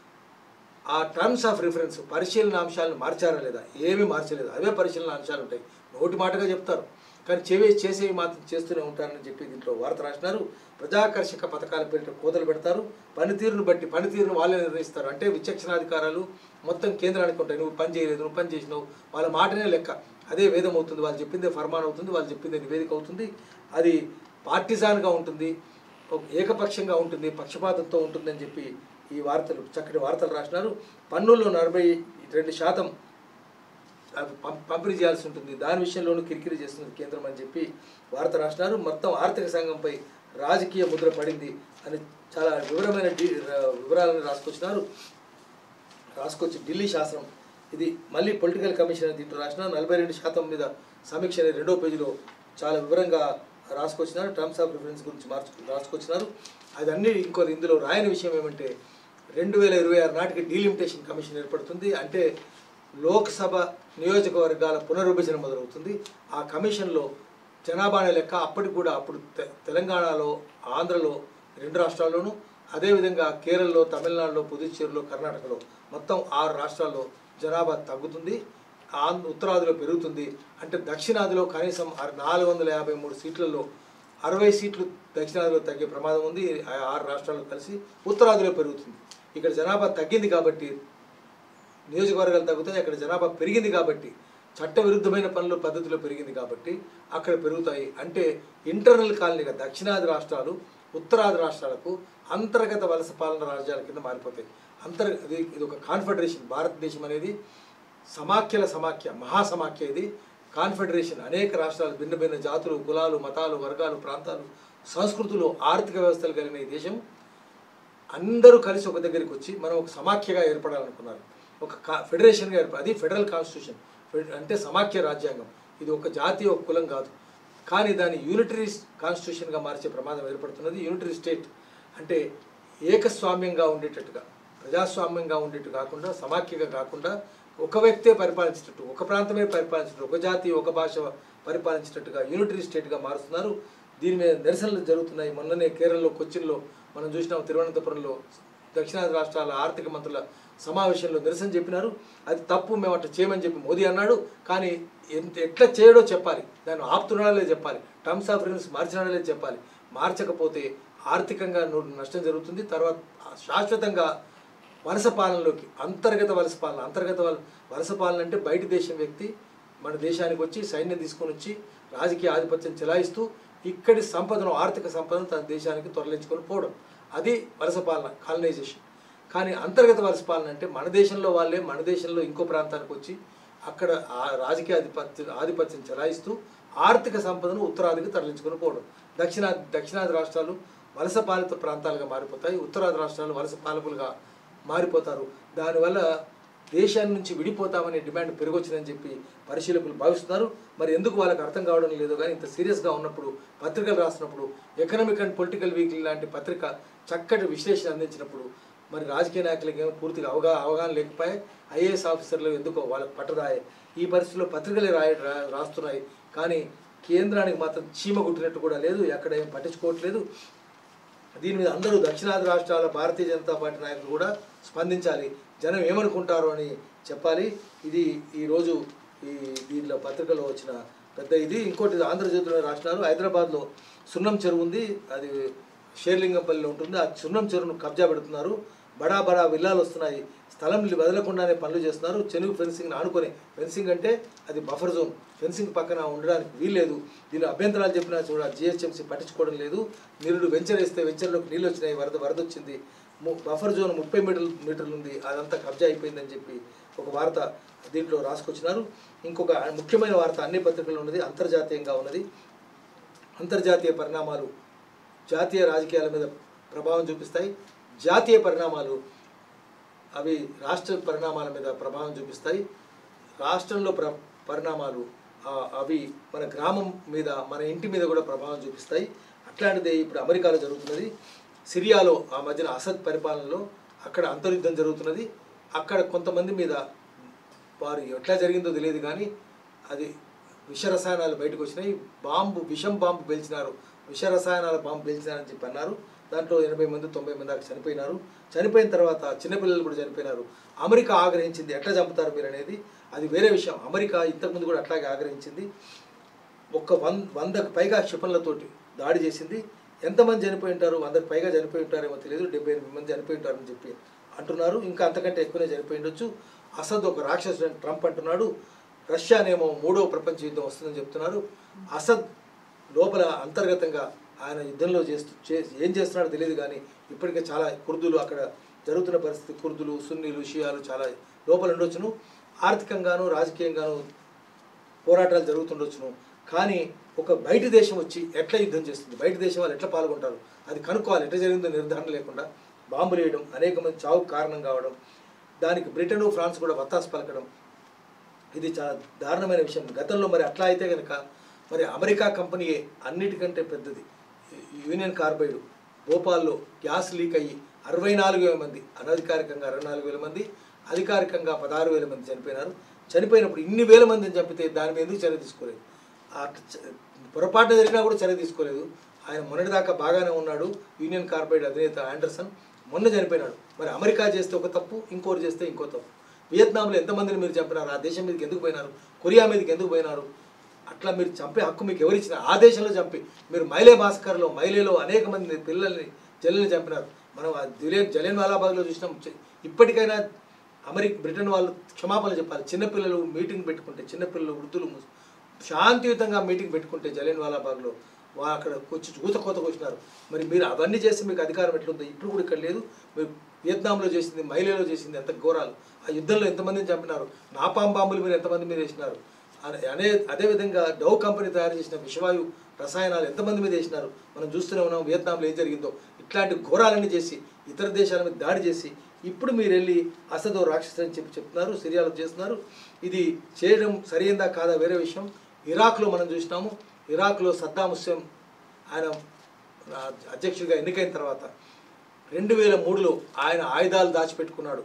ఆ టర్మ్స్ ఆఫ్ రిఫరెన్స్ పరిశీలన అంశాలను మార్చారా లేదా ఏమీ మార్చలేదు అవే పరిశీలన అంశాలు ఉంటాయి నోటి మాటగా చెప్తారు కానీ చెవి చేసేవి మాత్రం చేస్తూనే ఉంటారని చెప్పి దీంట్లో వార్త రాసినారు ప్రజాకర్షక పథకాల పేరిట కోతలు పెడతారు పనితీరును బట్టి పనితీరును వాళ్ళే నిర్ణయిస్తారు అంటే విచక్షణాధికారాలు మొత్తం కేంద్రానికి ఉంటాయి నువ్వు పని చేయలేదు నువ్వు పని చేసినావు వాళ్ళ మాటనే లెక్క అదే వేదం అవుతుంది వాళ్ళు చెప్పిందే ఫర్మాన్ అవుతుంది వాళ్ళు చెప్పిందే నివేదిక అవుతుంది అది పార్టిజాన్గా ఉంటుంది ఒక ఏకపక్షంగా ఉంటుంది పక్షపాతంతో ఉంటుందని చెప్పి ఈ వార్తలు చక్కటి వార్తలు రాసినారు పన్నుల్లో నలభై రెండు శాతం అవి పం- పంపిణీ చేయాల్సి ఉంటుంది దాని విషయంలోనూ కిరికిరి చేస్తుంది కేంద్రం అని చెప్పి వార్త రాసినారు మొత్తం ఆర్థిక సంఘంపై రాజకీయ ముద్ర పడింది అని చాలా వివరమైన డి- వివరాలను రాసుకొచ్చినారు రాసుకొచ్చి ఢిల్లీ శాసనం ఇది మళ్ళీ పొలిటికల్ కమిషన్ అని దీంట్లో రాసిన నలభై రెండు శాతం మీద సమీక్ష అనే రెండో పేజీలో చాలా వివరంగా రాసుకొచ్చినారు టర్మ్స్ ఆఫ్ రిఫరెన్స్ గురించి మార్చు రాసుకొచ్చినారు అదన్నీ ఇంకో ఇందులో రాయని విషయం ఏమంటే రెండు వేల ఇరవై ఆరు నాటికి డీలిమిటేషన్ కమిషన్ ఏర్పడుతుంది అంటే లోక్సభ నియోజకవర్గాల పునర్విభజన మొదలవుతుంది ఆ కమిషన్లో జనాభా అనే లెక్క అప్పటికి కూడా అప్పుడు తె- తెలంగాణలో ఆంధ్రలో రెండు రాష్ట్రాల్లోనూ అదేవిధంగా కేరళలో తమిళనాడులో పుదుచ్చేరిలో కర్ణాటకలో మొత్తం ఆరు రాష్ట్రాల్లో జనాభా తగ్గుతుంది ఆంధ్ర ఉత్తరాదిలో పెరుగుతుంది అంటే దక్షిణాదిలో కనీసం ఆరు- నాలుగు వందల యాభై మూడు సీట్లలో అరవై సీట్లు దక్షిణాదిలో తగ్గే ప్రమాదం ఉంది ఆ ఆరు రాష్ట్రాలు కలిసి ఉత్తరాదిలో పెరుగుతుంది ఇక్కడ జనాభా తగ్గింది కాబట్టి నియోజకవర్గాలు తగ్గుతాయి అక్కడ జనాభా పెరిగింది కాబట్టి చట్ట విరుద్ధమైన పనులు పద్ధతిలో పెరిగింది కాబట్టి అక్కడ పెరుగుతాయి అంటే ఇంటర్నల్ కాలనీగా దక్షిణాది రాష్ట్రాలు ఉత్తరాది రాష్ట్రాలకు అంతర్గత వలస పాలన రాజ్యాల కింద మారిపోతాయి అంతర్ ఇది ఇది ఒక కాన్ఫెడరేషన్ భారతదేశం అనేది సమాఖ్యల సమాఖ్య మహాసమాఖ్య ఇది కాన్ఫెడరేషన్ అనేక రాష్ట్రాలు భిన్న భిన్న జాతులు కులాలు మతాలు వర్గాలు ప్రాంతాలు సంస్కృతులు ఆర్థిక వ్యవస్థలు కలిగిన ఈ దేశం అందరూ కలిసి ఒక దగ్గరికి వచ్చి మనం ఒక సమాఖ్యగా ఏర్పడాలనుకున్నారు ఒక కా ఫెడరేషన్గా ఏర్పడ అది ఫెడరల్ కాన్స్టిట్యూషన్ ఫెడ- అంటే సమాఖ్య రాజ్యాంగం ఇది ఒక జాతి ఒక కులం కాదు కానీ దాన్ని యూనిటరీ కాన్స్టిట్యూషన్గా మార్చే ప్రమాదం ఏర్పడుతున్నది యూనిటరీ స్టేట్ అంటే ఏకస్వామ్యంగా ఉండేటట్టుగా ప్రజాస్వామ్యంగా ఉండేట్టు కాకుండా సమాఖ్యగా కాకుండా ఒక వ్యక్తే పరిపాలించేటట్టు ఒక ప్రాంతమే పరిపాలించేటట్టు ఒక జాతి ఒక భాష పరిపాలించేటట్టుగా యూనిటరీ స్టేట్గా మారుస్తున్నారు దీని మీద నిరసనలు జరుగుతున్నాయి మొన్ననే కేరళలో కొచ్చిన్లో మనం చూసినాం తిరువనంతపురంలో దక్షిణాది రాష్ట్రాల ఆర్థిక మంత్రుల సమావేశంలో నిరసన చెప్పినారు అది తప్పు మేము అట్లా చేయమని చెప్పి మోదీ అన్నాడు కానీ ఎంత ఎట్లా చేయడో చెప్పాలి దాన్ని ఆపుతున్నాడో లేదో చెప్పాలి టర్మ్స్ ఆఫ్ రిఫరెన్స్ మార్చినాడో లేదో చెప్పాలి మార్చకపోతే ఆర్థికంగా ను- నష్టం జరుగుతుంది తర్వాత శాశ్వతంగా వలస పాలనలోకి అంతర్గత వలస పాలన అంతర్గత వల వలస పాలన అంటే బయటి దేశం వ్యక్తి మన దేశానికి వచ్చి సైన్యం తీసుకొని వచ్చి రాజకీయ ఆధిపత్యం చెలాయిస్తూ ఇక్కడి సంపదను ఆర్థిక సంపదను తన దేశానికి తొలగించుకొని పోవడం అది వలస పాలన కాలనైజేషన్ కానీ అంతర్గత వలస పాలన అంటే మన దేశంలో వాళ్ళే మన దేశంలో ఇంకో ప్రాంతానికి వచ్చి అక్కడ ఆ రాజకీయ ఆధిపత్యం ఆధిపత్యం చెలాయిస్తూ ఆర్థిక సంపదను ఉత్తరాదికి తరలించుకొని పోవడం దక్షిణాది దక్షిణాది రాష్ట్రాలు వలస పాలిత ప్రాంతాలుగా మారిపోతాయి ఉత్తరాది రాష్ట్రాలు వలస పాలకులుగా మారిపోతారు దానివల్ల దేశాన్ని నుంచి విడిపోతామనే డిమాండ్ పెరిగొచ్చిందని చెప్పి పరిశీలకులు భావిస్తున్నారు మరి ఎందుకు వాళ్ళకి అర్థం కావడం లేదో కానీ ఇంత సీరియస్గా ఉన్నప్పుడు పత్రికలు రాసినప్పుడు ఎకనామిక్ అండ్ పొలిటికల్ వీక్లీ లాంటి పత్రిక చక్కటి విశ్లేషణ అందించినప్పుడు మరి రాజకీయ నాయకులకి ఏమో పూర్తిగా అవగా అవగాహన లేకపోయాయి ఐఏఎస్ ఆఫీసర్లు ఎందుకో వాళ్ళకి పట్టదాయే ఈ పరిస్థితిలో పత్రికలే రాయ రా- రాస్తున్నాయి కానీ కేంద్రానికి మాత్రం చీమ కుట్టినట్టు కూడా లేదు ఎక్కడ ఏం పట్టించుకోవట్లేదు దీని మీద అందరూ దక్షిణాది రాష్ట్రాల భారతీయ జనతా పార్టీ నాయకులు కూడా స్పందించాలి జనం ఏమనుకుంటారు అని చెప్పాలి ఇది ఈరోజు ఈ దీనిలో పత్రికలో వచ్చిన పెద్ద ఇది ఇంకోటి ఆంధ్రజ్యోతిలో రాసినారు హైదరాబాద్లో సున్నం చెరువు ఉంది అది షేర్లింగంపల్లిలో ఉంటుంది ఆ సున్నం చెరువును కబ్జా పెడుతున్నారు బడా బడా విల్లాలు వస్తున్నాయి స్థలం వదలకుండానే పనులు చేస్తున్నారు చెరువు ఫెన్సింగ్ ఆనుకొని ఫెన్సింగ్ అంటే అది బఫర్ జోన్ ఫెన్సింగ్ పక్కన ఉండడానికి వీల్లేదు దీనిలో అభ్యంతరాలు చెప్పినా చూడ జిహెచ్ఎంసీ పట్టించుకోవడం లేదు నీరుడు వెంచర్ వేస్తే వెంచర్లోకి నీళ్ళు వచ్చినాయి వరద వరద వచ్చింది ము- బఫర్ జోన్ ముప్పై మీటర్లు మీటర్లు ఉంది అదంతా కబ్జా అయిపోయిందని చెప్పి ఒక వార్త దీంట్లో రాసుకొచ్చినారు ఇంకొక ముఖ్యమైన వార్త అన్ని పత్రికల్లో ఉన్నది అంతర్జాతీయంగా ఉన్నది అంతర్జాతీయ పరిణామాలు జాతీయ రాజకీయాల మీద ప్రభావం చూపిస్తాయి జాతీయ పరిణామాలు అవి రాష్ట్ర పరిణామాల మీద ప్రభావం చూపిస్తాయి రాష్ట్రంలో ప్ర పరిణామాలు ఆ, అవి మన గ్రామం మీద మన ఇంటి మీద కూడా ప్రభావం చూపిస్తాయి అట్లాంటిదే ఇప్పుడు అమెరికాలో జరుగుతున్నది సిరియాలో ఆ మధ్యన అసద్ పరిపాలనలో అక్కడ అంతర్యుద్ధం జరుగుతున్నది అక్కడ కొంతమంది మీద వారు ఎట్లా జరిగిందో తెలియదు కానీ అది విష రసాయనాలు బయటకు వచ్చినాయి బాంబు విషం బాంబు పేల్చినారు విష రసాయనాల బాంబు పేల్చినారని చెప్పి అన్నారు దాంట్లో ఎనభై మంది తొంభై మంది దాకా చనిపోయినారు చనిపోయిన తర్వాత చిన్నపిల్లలు కూడా చనిపోయినారు అమెరికా ఆగ్రహించింది ఎట్లా చంపుతారు మీరు అనేది అది వేరే విషయం అమెరికా ఇంతకుముందు కూడా అట్లాగే ఆగ్రహించింది ఒక్క వన్ వందకు పైగా క్షిపణులతోటి దాడి చేసింది ఎంతమంది చనిపోయి ఉంటారు వందకు పైగా చనిపోయి ఉంటారేమో తెలియదు డెబ్బై ఎనిమిది మంది చనిపోయి ఉంటారని చెప్పి అంటున్నారు ఇంకా అంతకంటే ఎక్కువనే చనిపోయి ఉండొచ్చు అసద్ ఒక రాక్షసుడు అని ట్రంప్ అంటున్నాడు రష్యానేమో మూడో ప్రపంచ యుద్ధం వస్తుందని చెప్తున్నారు అసద్ లోపల అంతర్గతంగా ఆయన యుద్ధంలో చేస్తూ చే ఏం చేస్తున్నాడో తెలియదు కానీ ఇప్పటికే చాలా కుర్దులు అక్కడ జరుగుతున్న పరిస్థితి కుర్దులు సున్నీలు షియాలు చాలా లోపల ఉండొచ్చును ఆర్థికంగాను రాజకీయంగాను పోరాటాలు జరుగుతుండొచ్చును కానీ ఒక బయట దేశం వచ్చి ఎట్లా యుద్ధం చేస్తుంది బయట దేశం వాళ్ళు ఎట్లా పాల్గొంటారు అది కనుక్కోవాలి ఎట్లా జరిగిందో నిర్ధారణ లేకుండా బాంబులు వేయడం అనేక మంది చావుకు కారణం కావడం దానికి బ్రిటన్ ఫ్రాన్స్ కూడా వత్తాసు పలకడం ఇది చాలా దారుణమైన విషయం గతంలో మరి అట్లా అయితే కనుక మరి అమెరికా కంపెనీయే అన్నిటికంటే పెద్దది యూనియన్ కార్బైడ్ భోపాల్లో గ్యాస్ లీక్ అయ్యి అరవై నాలుగు వేల మంది అనధికారికంగా అరవై నాలుగు వేల మంది అధికారికంగా పదహారు వేల మంది చనిపోయినారు చనిపోయినప్పుడు ఇన్ని వేల మందిని చంపితే దాని మీద ఎందుకు చర్య తీసుకోలేదు ఆ చ- పొరపాటు జరిగినా కూడా చర్య తీసుకోలేదు ఆయన మొన్నటిదాకా బాగానే ఉన్నాడు యూనియన్ కార్బైడ్ అధినేత ఆండర్సన్ మొన్న చనిపోయినాడు మరి అమెరికా చేస్తే ఒక తప్పు ఇంకోటి చేస్తే ఇంకో తప్పు వియత్నాంలో ఎంతమందిని మీరు చంపినారు ఆ దేశం మీదకి ఎందుకు పోయినారు కొరియా మీదకి ఎందుకు పోయినారు అట్లా మీరు చంపే హక్కు మీకు ఎవరిచ్చిన ఆ దేశంలో చంపి మీరు మైలే భాస్కర్లో మైలేలో అనేక మంది పిల్లల్ని జల్లిని చంపినారు మనం ఆ జలియన్ జలియన్ వాలాబాగ్లో చూసినాం చె- ఇప్పటికైనా అమెరికా బ్రిటన్ వాళ్ళు క్షమాపణ చెప్పాలి చిన్నపిల్లలు మీటింగ్ పెట్టుకుంటే చిన్నపిల్లలు వృద్ధులు ముస్- శాంతియుతంగా మీటింగ్ పెట్టుకుంటే జలియన్ వాలాబాగ్లో వా అక్కడ వచ్చి ఊత కోతకు వచ్చినారు మరి మీరు అవన్నీ చేసి మీకు అధికారం ఎట్లుందో ఇప్పుడు కూడా ఇక్కడ లేదు మీరు వియత్నాంలో చేసింది మైలేలో చేసింది ఎంత ఘోరాలు ఆ యుద్ధంలో ఎంతమందిని చంపినారు నాపాం బాంబులు మీరు ఎంతమంది మీద వేసినారు అనే- అనే అదేవిధంగా డౌ కంపెనీ తయారు చేసిన విషవాయు రసాయనాలు ఎంతమంది మీద వేసినారు మనం చూస్తూనే ఉన్నాం వియత్నాంలో ఏం జరిగిందో ఇట్లాంటి ఘోరాలన్నీ చేసి ఇతర దేశాల మీద దాడి చేసి ఇప్పుడు మీరు వెళ్ళి అసదో రాక్షసు అని చెప్పి చెప్తున్నారు సిరియాలో చేస్తున్నారు ఇది చేయడం సరైందా కాదా వేరే విషయం ఇరాక్లో మనం చూసినాము ఇరాక్లో సద్దాం హుస్సేన్ ఆయన ఆ, అధ్యక్షుడిగా ఎన్నికైన తర్వాత రెండు వేల మూడులో ఆయన ఆయుధాలు దాచిపెట్టుకున్నాడు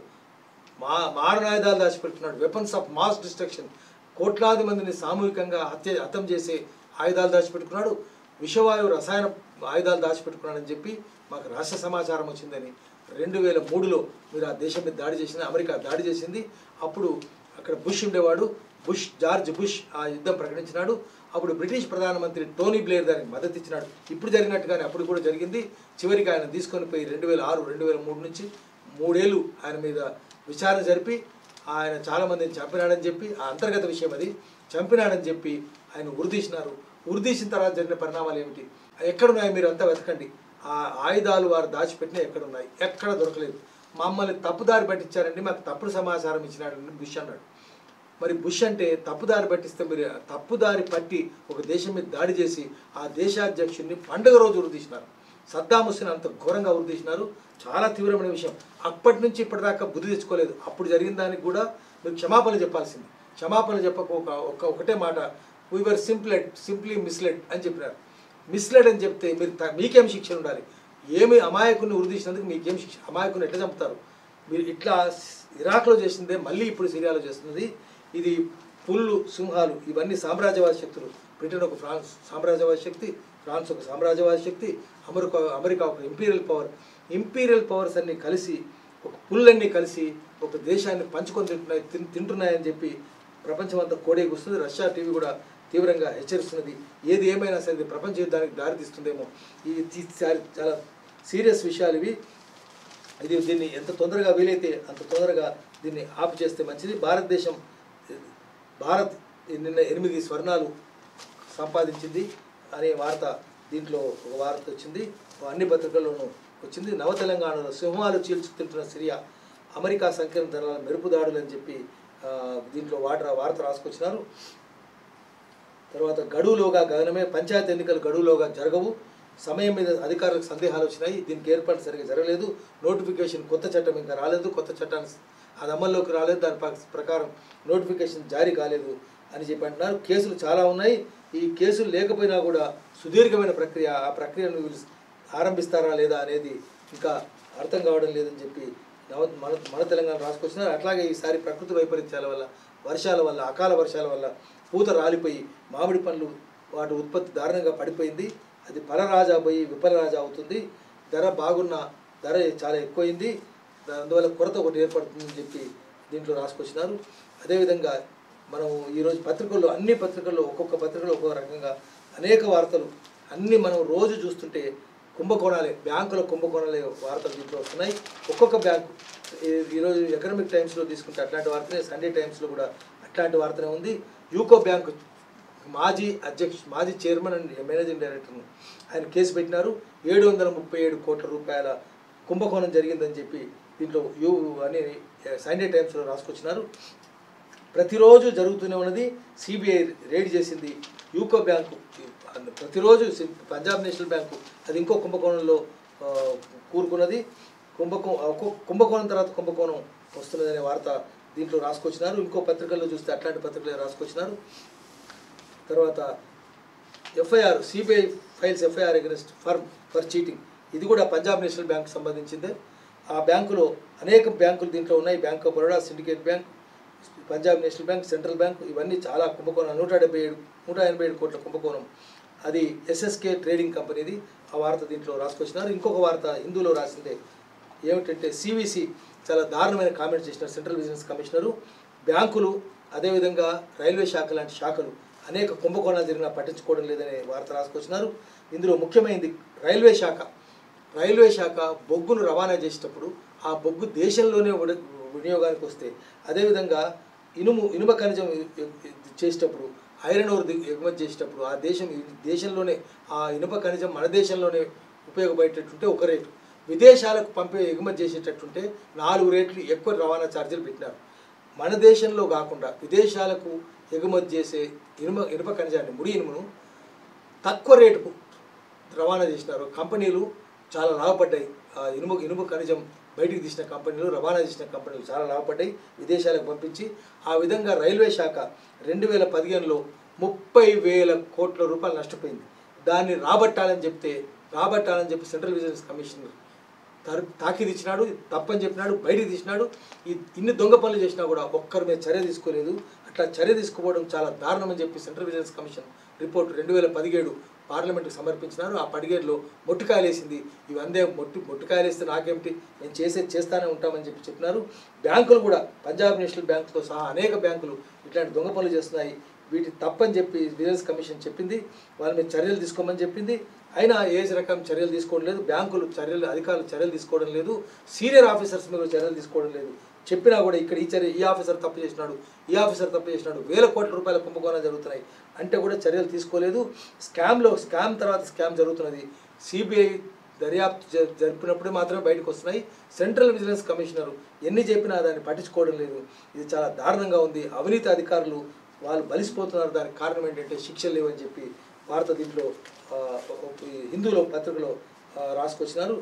మా మారణాయుధాలు దాచిపెట్టుకున్నాడు వెపన్స్ ఆఫ్ మాస్ డిస్ట్రక్షన్ కోట్లాది మందిని సామూహికంగా హత్య హతం చేసే ఆయుధాలు దాచిపెట్టుకున్నాడు విషవాయు రసాయన ఆయుధాలు దాచిపెట్టుకున్నాడని చెప్పి మాకు రాష్ట్ర సమాచారం వచ్చిందని రెండు వేల మూడులో మీరు ఆ దేశం మీద దాడి చేసింది అమెరికా దాడి చేసింది అప్పుడు అక్కడ బుష్ ఉండేవాడు బుష్ జార్జ్ బుష్ ఆ యుద్ధం ప్రకటించినాడు అప్పుడు బ్రిటిష్ ప్రధానమంత్రి టోనీ బ్లేర్ దానికి మద్దతు ఇచ్చినాడు ఇప్పుడు జరిగినట్టుగానే అప్పుడు కూడా జరిగింది చివరికి ఆయన తీసుకొని పోయి రెండు వేల ఆరు రెండు వేల మూడు నుంచి మూడేళ్ళు ఆయన మీద విచారణ జరిపి ఆయన చాలామందిని చంపినాడని చెప్పి ఆ అంతర్గత విషయం అది చంపినాడని చెప్పి ఆయన ఉరిదీసినారు ఉరిదీసిన తర్వాత జరిగిన పరిణామాలు ఏమిటి ఎక్కడున్నాయి మీరు అంతా వెతకండి ఆ ఆయుధాలు వారు దాచిపెట్టినా ఎక్కడున్నాయి ఎక్కడ దొరకలేదు మమ్మల్ని తప్పుదారి పట్టించారండి మాకు తప్పుడు సమాచారం ఇచ్చినాడని బుష్ అన్నాడు మరి బుష్ అంటే తప్పుదారి పట్టిస్తే మీరు ఆ తప్పుదారి పట్టి ఒక దేశం మీద దాడి చేసి ఆ దేశాధ్యక్షుడిని పండుగ రోజు ఉరిదీసినారు సద్దాం హుస్సేన్ అంత ఘోరంగా ఉరిదీసినారు చాలా తీవ్రమైన విషయం అప్పటి నుంచి ఇప్పటిదాకా బుద్ధి తెచ్చుకోలేదు అప్పుడు జరిగిన దానికి కూడా మీరు క్షమాపణ చెప్పాల్సింది క్షమాపణ చెప్పక ఒక ఒక ఒకటే మాట వీఆర్ సింప్లెడ్ సింప్లీ మిస్లెడ్ అని చెప్పినారు మిస్లెడ్ అని చెప్తే మీరు త- మీకేం శిక్షణ ఉండాలి ఏమి అమాయకుని ఉరిదీసినందుకు మీకేం శిక్ష అమాయకుని ఎట్లా చంపుతారు మీరు ఇట్లా ఇరాక్లో చేసిందే మళ్ళీ ఇప్పుడు సిరియాలో చేస్తున్నది ఇది పుల్లు సింహాలు ఇవన్నీ సామ్రాజ్యవాద శక్తులు బ్రిటన్ ఒక ఫ్రాన్స్ సామ్రాజ్యవాద శక్తి ఫ్రాన్స్ ఒక సామ్రాజ్యవాద శక్తి అమెరికా అమెరికా ఒక ఇంపీరియల్ పవర్ ఇంపీరియల్ పవర్స్ అన్ని కలిసి ఒక పుల్లన్నీ కలిసి ఒక దేశాన్ని పంచుకొని తింటున్నాయి తిన్- తింటున్నాయని చెప్పి ప్రపంచం అంతా కోడేకి వస్తుంది రష్యా టీవీ కూడా తీవ్రంగా హెచ్చరిస్తున్నది ఏది ఏమైనా సరే ఇది ప్రపంచ యుద్ధానికి దారితీస్తుందేమో ఈ ఈ చాలా- చాలా సీరియస్ విషయాలు ఇవి ఇది దీన్ని ఎంత తొందరగా వీలైతే అంత తొందరగా దీన్ని ఆపు చేస్తే మంచిది భారతదేశం భారత్ నిన్న ఎనిమిది స్వర్ణాలు సంపాదించింది అనే వార్త దీంట్లో ఒక వార్త వచ్చింది అన్ని పత్రికల్లోనూ వచ్చింది నవ తెలంగాణలో సింహాలు చీల్చుకుంటున్న సిరియా అమెరికా సంకీర్ణ ధరల మెరుపు దాడులు అని చెప్పి ఆ, దీంట్లో వాటర్ వార్త రాసుకొచ్చినారు తర్వాత గడువులోగా గగనమే పంచాయతీ ఎన్నికలు గడువులోగా జరగవు సమయం మీద అధికారులకు సందేహాలు వచ్చినాయి దీనికి ఏర్పాటు సరిగ్గా జరగలేదు నోటిఫికేషన్ కొత్త చట్టం ఇంకా రాలేదు కొత్త చట్టాన్ని అది అమల్లోకి రాలేదు దాని ప- ప్రకారం నోటిఫికేషన్ జారీ కాలేదు అని చెప్పి అంటున్నారు కేసులు చాలా ఉన్నాయి ఈ కేసులు లేకపోయినా కూడా సుదీర్ఘమైన ప్రక్రియ ఆ ప్రక్రియను వీళ్ళు ఆరంభిస్తారా లేదా అనేది ఇంకా అర్థం కావడం లేదని చెప్పి నవ- మన మన తెలంగాణ రాసుకొచ్చినారు అట్లాగే ఈసారి ప్రకృతి వైపరీత్యాల వల్ల వర్షాల వల్ల అకాల వర్షాల వల్ల పూత రాలిపోయి మామిడి పండ్లు వాటి ఉత్పత్తి దారుణంగా పడిపోయింది అది పరరాజా పోయి విపరరాజా అవుతుంది ధర బాగున్న ధర చాలా ఎక్కువైంది దా- అందువల్ల కొరత ఒకటి ఏర్పడుతుందని చెప్పి దీంట్లో రాసుకొచ్చినారు అదేవిధంగా మనం ఈరోజు పత్రికల్లో అన్ని పత్రికల్లో ఒక్కొక్క పత్రికలో ఒక్కొక్క రకంగా అనేక వార్తలు అన్నీ మనం రోజు చూస్తుంటే కుంభకోణాలే బ్యాంకుల కుంభకోణాలే వార్తలు దీంట్లో వస్తున్నాయి ఒక్కొక్క బ్యాంకు ఈ- ఈరోజు ఎకనామిక్ టైమ్స్లో తీసుకుంటే అట్లాంటి వార్తనే సండే టైమ్స్లో కూడా అట్లాంటి వార్తనే ఉంది యూకో బ్యాంకు మాజీ అధ్యక్ష మాజీ చైర్మన్ అండ్ మేనేజింగ్ డైరెక్టర్ను ఆయన కేసు పెట్టినారు ఏడు వందల ముప్పై ఏడు కోట్ల రూపాయల కుంభకోణం జరిగిందని చెప్పి దీంట్లో యూ అని సండే టైమ్స్లో రాసుకొచ్చినారు ప్రతిరోజు జరుగుతూనే ఉన్నది సిబిఐ రైడ్ చేసింది యూకో బ్యాంకు ప్రతిరోజు సి- పంజాబ్ నేషనల్ బ్యాంకు అది ఇంకో కుంభకోణంలో ఆ, కూరుకున్నది కుంభకో ఆ, కు- కుంభకోణం తర్వాత కుంభకోణం వస్తున్నదనే వార్త దీంట్లో రాసుకొచ్చినారు ఇంకో పత్రికల్లో చూస్తే అట్లాంటి పత్రికలు రాసుకొచ్చినారు తర్వాత FIR CBI files FIR against firm for cheating ఇది కూడా పంజాబ్ నేషనల్ బ్యాంక్ సంబంధించిందే ఆ బ్యాంకులో అనేక బ్యాంకులు దీంట్లో ఉన్నాయి బ్యాంక్ ఆఫ్ బరోడా సిండికేట్ బ్యాంక్ పంజాబ్ నేషనల్ బ్యాంక్ సెంట్రల్ బ్యాంక్ ఇవన్నీ చాలా కుంభకోణం నూట డెబ్బై ఏడు నూట ఎనభై ఏడు కోట్ల కుంభకోణం అది ఎస్ఎస్కే ట్రేడింగ్ కంపెనీది ఆ వార్త దీంట్లో రాసుకొచ్చినారు ఇంకొక వార్త హిందూలో రాసిందే ఏమిటంటే సివిసి చాలా దారుణమైన కామెంట్ చేసినారు సెంట్రల్ బిజినెస్ కమిషనరు బ్యాంకులు అదేవిధంగా రైల్వే శాఖ లాంటి శాఖలు అనేక కుంభకోణాలు జరిగినా పట్టించుకోవడం లేదనే వార్త రాసుకొచ్చినారు ఇందులో ముఖ్యమైనది రైల్వే శాఖ రైల్వే శాఖ బొగ్గును రవాణా చేసేటప్పుడు ఆ బొగ్గు దేశంలోనే ఉడ- వినియోగానికి వస్తే అదేవిధంగా ఇనుము ఇనుమ ఖనిజం చేసేటప్పుడు ఐరన్ ఓర్ ది- ఎగుమతి చేసేటప్పుడు ఆ దేశం ఈ దేశంలోనే ఆ ఇనుప ఖనిజం మన దేశంలోనే ఉపయోగపడేటట్టుంటే ఒక రేటు విదేశాలకు పంపే ఎగుమతి చేసేటట్టుంటే నాలుగు రేట్లు ఎక్కువ రవాణా ఛార్జీలు పెట్టినారు మన దేశంలో కాకుండా విదేశాలకు ఎగుమతి చేసే ఇనుమ ఇనుప ఖనిజాన్ని ముడి ఇనుమును తక్కువ రేటుకు రవాణా చేసినారు కంపెనీలు చాలా లాభపడ్డాయి ఆ ఇనుము ఇనుము ఖనిజం బయటికి తీసిన కంపెనీలు రవాణా చేసిన కంపెనీలు చాలా లాభపడ్డాయి విదేశాలకు పంపించి ఆ విధంగా రైల్వే శాఖ రెండు వేల పదిహేనులో ముప్పై వేల కోట్ల రూపాయలు నష్టపోయింది దాన్ని రాబట్టాలని చెప్తే రాబట్టాలని చెప్పి సెంట్రల్ విజిలెన్స్ కమిషనర్ తరు తాకీదు ఇచ్చినాడు తప్పని చెప్పినాడు బయటికి తీసినాడు ఈ ఇన్ని దొంగ పనులు చేసినా కూడా ఒక్కరి మీద చర్య తీసుకోలేదు అట్లా చర్య తీసుకోవడం చాలా దారుణమని చెప్పి సెంట్రల్ విజిలెన్స్ కమిషన్ రిపోర్ట్ రెండు వేల పదిహేడు పార్లమెంట్కి సమర్పించినారు ఆ పడిగేడులో మొట్టికాయలేసింది ఇవి అందే మొట్టి మొట్టికాయలేస్తే నాకేమిటి నేను చేసేది చేస్తానే ఉంటామని చెప్పి చెప్పినారు బ్యాంకులు కూడా పంజాబ్ నేషనల్ బ్యాంకుతో సహా అనేక బ్యాంకులు ఇట్లాంటి దొంగ పనులు చేస్తున్నాయి వీటి తప్పని చెప్పి విజిలెన్స్ కమిషన్ చెప్పింది వాళ్ళ మీద చర్యలు తీసుకోమని చెప్పింది అయినా ఏ రకం చర్యలు తీసుకోవడం లేదు బ్యాంకులు చర్యలు అధికారులు చర్యలు తీసుకోవడం లేదు సీనియర్ ఆఫీసర్స్ మీద చర్యలు తీసుకోవడం లేదు చెప్పినా కూడా ఇక్కడ ఈ చర్య ఈ ఆఫీసర్ తప్పు చేసినాడు ఈ ఆఫీసర్ తప్పు చేసినాడు వేల కోట్ల రూపాయల కుంభకోణాలు జరుగుతున్నాయి అంటే కూడా చర్యలు తీసుకోలేదు స్కామ్లో స్కామ్ తర్వాత స్కామ్ జరుగుతున్నది సిబిఐ దర్యాప్తు జ- జరిపినప్పుడే మాత్రమే బయటకు వస్తున్నాయి సెంట్రల్ విజిలెన్స్ కమిషనర్ ఎన్ని చెప్పినా దాన్ని పట్టించుకోవడం లేదు ఇది చాలా దారుణంగా ఉంది అవినీతి అధికారులు వాళ్ళు బలిసిపోతున్నారు దానికి కారణం ఏంటంటే శిక్షలు లేవని చెప్పి భారత దీంట్లో ఆ, ఈ హిందూలో పత్రికలో ఆ, రాసుకొచ్చినారు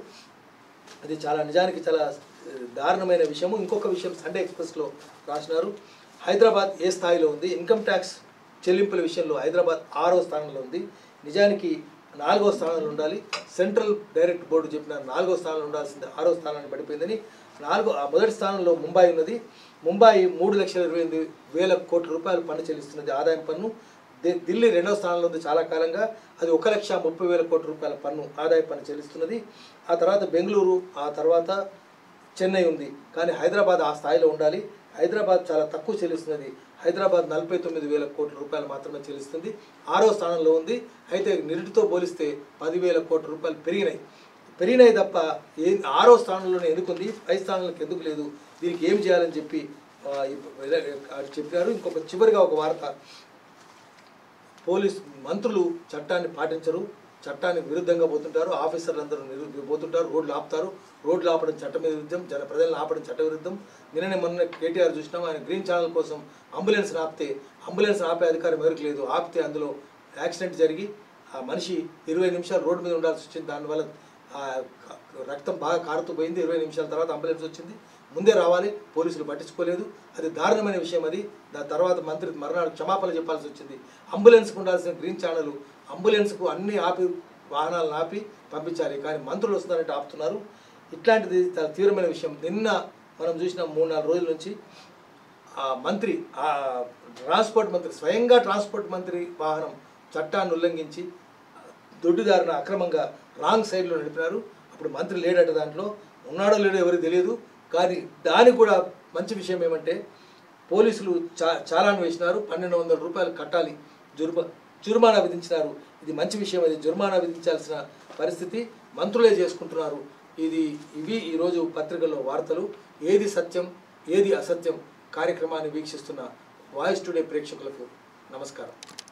అది చాలా నిజానికి చాలా ఆ, దారుణమైన విషయము ఇంకొక విషయం సండే ఎక్స్ప్రెస్లో రాసినారు హైదరాబాద్ ఏ స్థాయిలో ఉంది ఇన్కమ్ ట్యాక్స్ చెల్లింపుల విషయంలో హైదరాబాద్ ఆరో స్థానంలో ఉంది నిజానికి నాలుగో స్థానంలో ఉండాలి సెంట్రల్ డైరెక్ట్ బోర్డు చెప్పిన నాలుగో స్థానంలో ఉండాల్సింది ఆరో స్థానానికి పడిపోయిందని నాలుగో ఆ మొదటి స్థానంలో ముంబై ఉన్నది ముంబై మూడు లక్షల ఇరవై ఎనిమిది వేల కోట్ల రూపాయలు పన్ను చెల్లిస్తున్నది ఆదాయం పన్ను ది- ఢిల్లీ రెండవ స్థానంలో ఉంది చాలా కాలంగా అది ఒక లక్ష ముప్పై వేల కోట్ల రూపాయల పన్ను ఆదాయ పన్ను చెల్లిస్తున్నది ఆ తర్వాత బెంగళూరు ఆ తర్వాత చెన్నై ఉంది కానీ హైదరాబాద్ ఆ స్థాయిలో ఉండాలి హైదరాబాద్ చాలా తక్కువ చెల్లిస్తున్నది హైదరాబాద్ నలభై తొమ్మిది వేల కోట్ల రూపాయలు మాత్రమే చెల్లిస్తుంది ఆరో స్థానంలో ఉంది అయితే నిరుటితో పోలిస్తే పదివేల కోట్ల రూపాయలు పెరిగినాయి పెరిగినాయి తప్ప ఏ ఆరో స్థానంలోనే ఎందుకుంది పై స్థానంలోకి ఎందుకు లేదు దీనికి ఏం చేయాలని చెప్పి ఆ, ఇప్ప- ఆ, చెప్పారు ఇంకొక చివరిగా ఒక వార్త పోలీస్ మంత్రులు చట్టాన్ని పాటించరు చట్టానికి విరుద్ధంగా పోతుంటారు ఆఫీసర్లు అందరూ నిరు పోతుంటారు రోడ్లు ఆపుతారు రోడ్లు ఆపడం చట్ట విరుద్ధం జన ప్రజలను ఆపడం చట్ట విరుద్ధం నిన్ననే మొన్న కేటీఆర్ చూసినాం ఆయన గ్రీన్ ఛానల్ కోసం అంబులెన్స్ ఆపితే అంబులెన్స్ ఆపే అధికారం ఎవరికి లేదు ఆపితే అందులో యాక్సిడెంట్ జరిగి ఆ మనిషి ఇరవై నిమిషాలు రోడ్డు మీద ఉండాల్సి వచ్చింది దానివల్ల ఆ రక్తం బాగా కారుతూ పోయింది ఇరవై నిమిషాల తర్వాత అంబులెన్స్ వచ్చింది ముందే రావాలి పోలీసులు పట్టించుకోలేదు అది దారుణమైన విషయం అది దాని తర్వాత మంత్రి మరణాలు క్షమాపణ చెప్పాల్సి వచ్చింది అంబులెన్స్కు ఉండాల్సిన గ్రీన్ ఛానల్ అంబులెన్స్కు అన్ని ఆపి వాహనాలను ఆపి పంపించాలి కానీ మంత్రులు వస్తున్నారంటే ఆపుతున్నారు ఇట్లాంటిది చాలా తీవ్రమైన విషయం నిన్న మనం చూసిన మూడు నాలుగు రోజుల నుంచి ఆ మంత్రి ఆ ట్రాన్స్పోర్ట్ మంత్రి స్వయంగా ట్రాన్స్పోర్ట్ మంత్రి వాహనం చట్టాన్ని ఉల్లంఘించి దొడ్డిదారిన అక్రమంగా రాంగ్ సైడ్లో నడిపినారు అప్పుడు మంత్రి లేడట దాంట్లో ఉన్నాడో లేడో ఎవరికి తెలియదు కానీ దానికి కూడా మంచి విషయం ఏమంటే పోలీసులు చా చాలాను వేసినారు పన్నెండు వందల రూపాయలు కట్టాలి జుర్మా జుర్మానా విధించినారు ఇది మంచి విషయం అది జుర్మానా విధించాల్సిన పరిస్థితి మంత్రులే చేసుకుంటున్నారు ఇది ఇవి ఈరోజు పత్రికల్లో వార్తలు ఏది సత్యం ఏది అసత్యం కార్యక్రమాన్ని వీక్షిస్తున్న వాయిస్ టుడే ప్రేక్షకులకు నమస్కారం